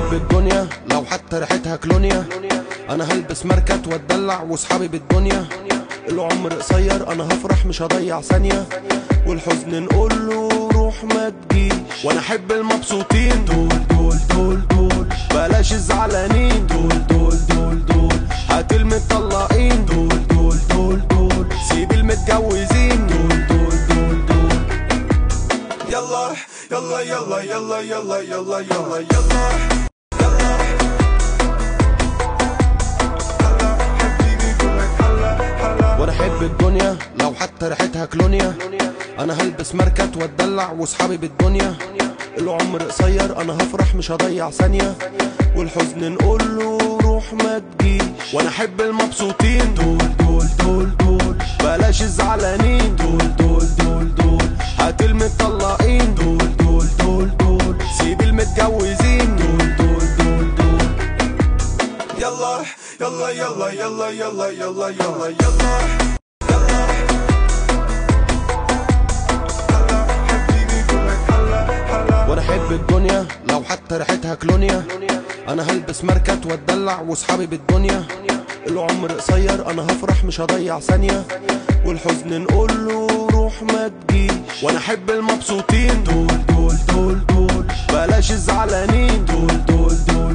احب الدنيا لو حتى ريحتها كلونيا انا هلبس ماركات واتدلع واصحابي بالدنيا العمر قصير انا هفرح مش هضيع ثانية والحزن نقول له روح ما تجيش وانا احب المبسوطين دول دول دول دول بلاش الزعلانين دول دول دول دول هات المطلقين دول دول دول دول سيب المتجوزين دول دول دول دول يلا يلا يلا يلا يلا يلا يلا يلا وانا احب الدنيا لو حتى ريحتها كلونيا انا هلبس ماركات واتدلع واصحابي بالدنيا العمر قصير انا هفرح مش هضيع ثانية والحزن نقول له روح ما تجيش وانا احب المبسوطين دول دول دول دول بلاش الزعلانين دول دول دول دول هات المطلقين دول دول دول دول سيب المتجوزين دول دول دول دول يلا يلا يلا يلا يلا يلا يلا يلا وانا احب الدنيا لو حتى ريحتها كلونيا انا هلبس ماركات واتدلع واصحابي بالدنيا العمر قصير انا هفرح مش هضيع ثانية والحزن نقول له روح ما تجيش وانا احب المبسوطين دول دول دول دول بلاش الزعلانين دول دول دول